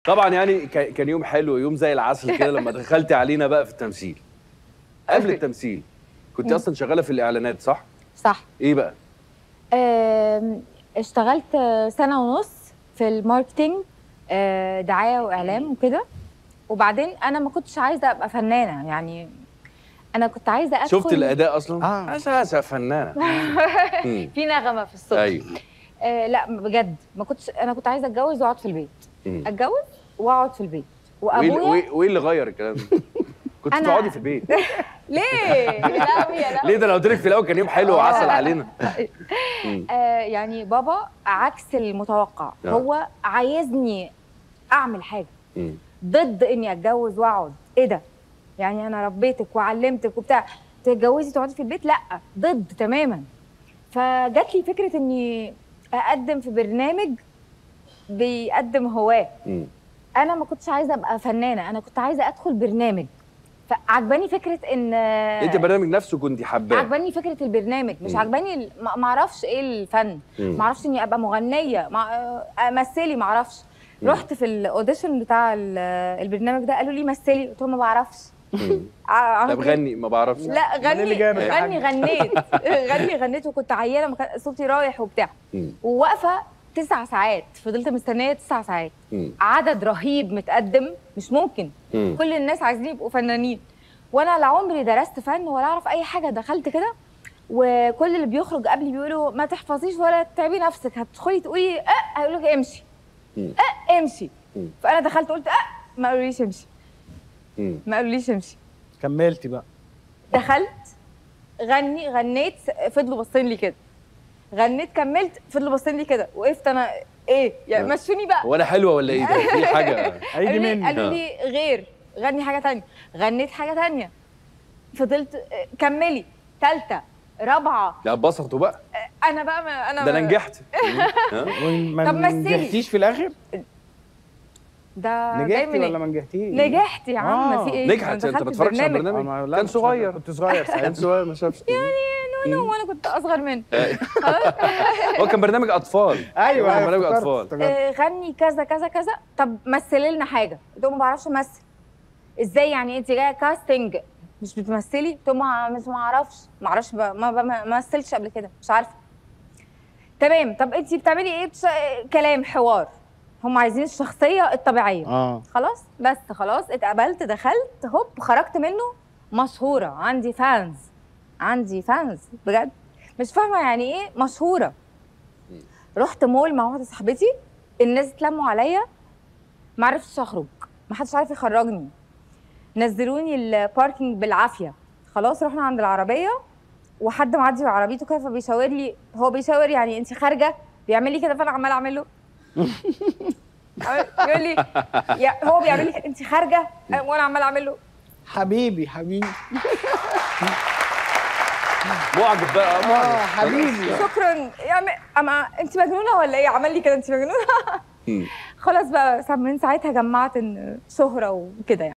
طبعا يعني كا- كان يوم حلو يوم زي العسل كده لما دخلتي علينا بقى في التمثيل قبل التمثيل كنت اصلا شغاله في الاعلانات صح صح ايه بقى آم، اشتغلت سنة ونص في الماركتينج آه، دعاية وإعلام وكده وبعدين أنا ما كنتش عايزة أبقى فنانة يعني أنا كنت عايزة أدخل شفت الاداء اصلا آه. اساسا فنانه مم. في نغمة في الصوت ايوه آه لا بجد ما كنتش أنا كنت عايزة أتجوز وأقعد في البيت مم. أتجوز وأقعد في البيت وايه اللي- وأبويا وايه وإيه اللي غير الكلام ده كنت أنا- تقعدي في البيت ليه؟ لا يا لا ليه ده انا قلت لك في الاول كان يوم حلو وعسل علينا مم. آه يعني بابا عكس المتوقع آه. هو عايزني اعمل حاجه مم. ضد اني اتجوز واقعد ايه ده يعني انا ربيتك وعلمتك وبتاع تتجوزي تقعدي في البيت لا ضد تماما فجات لي فكره اني اقدم في برنامج بيقدم هواه مم. انا ما كنتش عايزه ابقى فنانه انا كنت عايزه ادخل برنامج فعجباني فكره ان انت البرنامج نفسه كنت حباه عجباني فكره البرنامج مش مم. عجباني ال- ما ما اعرفش ايه الفن مم. ما اعرفش اني ابقى مغنيه ما امثلي ما اعرفش مم. رحت في الاوديشن بتاع ال- البرنامج ده قالوا لي مثلي قلت لهم ما بعرفش مم. ع- طب عملت إيه؟ غني ما بعرفش لا أمال إيه غني اللي جابك يا غني حاج؟ غنيت غني غنيت وكنت عيانه ما كان صوتي رايح وبتاع مم. وواقفه تسع ساعات فضلت مستنيه تسع ساعات مم. عدد رهيب متقدم مش ممكن مم. كل الناس عايزين يبقوا فنانين وانا لا عمري درست فن ولا اعرف اي حاجه دخلت كده وكل اللي بيخرج قبلي بيقولوا ما تحفظيش ولا تتعبي نفسك هتدخلي تقولي اه هيقول لك امشي مم. اه امشي مم. فانا دخلت قلت اه ما قالوليش امشي مم. ما قالوليش امشي كملتي بقى دخلت غني غنيت فضلوا باصين لي كده غنيت كملت فضلوا باصين لي كده وقفت انا ايه يعني آه. مشوني بقى هو انا حلوه ولا ايه ده في حاجه هيجي قالوا لي, مني قالوا آه. لي غير غني حاجه تانية غنيت حاجه تانية فضلت آه، كملي ثالثه رابعه لا اتبسطوا بقى آه، انا بقى ما انا ده انا نجحت ها؟ وما طب مثلي. نجحتيش في الاخر ده جاي نجحتي من ولا إيه؟ ما نجحتيش نجحت يا عم آه. في ايه نجحت أنا انت دخلت ما اتفرجتش على برنامج. آه، البرنامج ما- لا، كان مش- صغير كنت صغير كان ساعتها صغير ما شافش نو نو وانا كنت اصغر منه هو كان برنامج اطفال ايوه كان ايوه برنامج افتكرت، اطفال افتكرت. آه، غني كذا كذا كذا طب مثلي لنا حاجه قلت لهم ما بعرفش امثل ازاي يعني انت جايه كاستنج مش بتمثلي قلت لهم ما- مش ما اعرفش ما اعرفش ب- ما ب- ما مثلتش قبل كده مش عارفه تمام طب انت بتعملي ايه بش... كلام حوار هم عايزين الشخصيه الطبيعيه اه خلاص بس خلاص اتقبلت دخلت هوب خرجت منه مشهوره عندي فانز عندي فانز بجد مش فاهمه يعني ايه مشهوره رحت مول مع واحده صاحبتي الناس اتلموا عليا ما عرفتش اخرج ما حدش عارف يخرجني نزلوني الباركينج بالعافيه خلاص رحنا عند العربيه وحد معدي بعربيته كده فبيشاور لي هو بيشاور يعني انت خارجه بيعمل لي كده فانا عمال اعمل له عمال- يقول لي يا هو بيعمل لي انت خارجه وانا عمال اعمل له حبيبي حبيبي معجب بقى اه معجب حبيبي شكرا يعني اما انت مجنونه ولا ايه عمل لي كده انت مجنونه مم. خلاص بقى من ساعتها جمعت ان شهره وكده يعني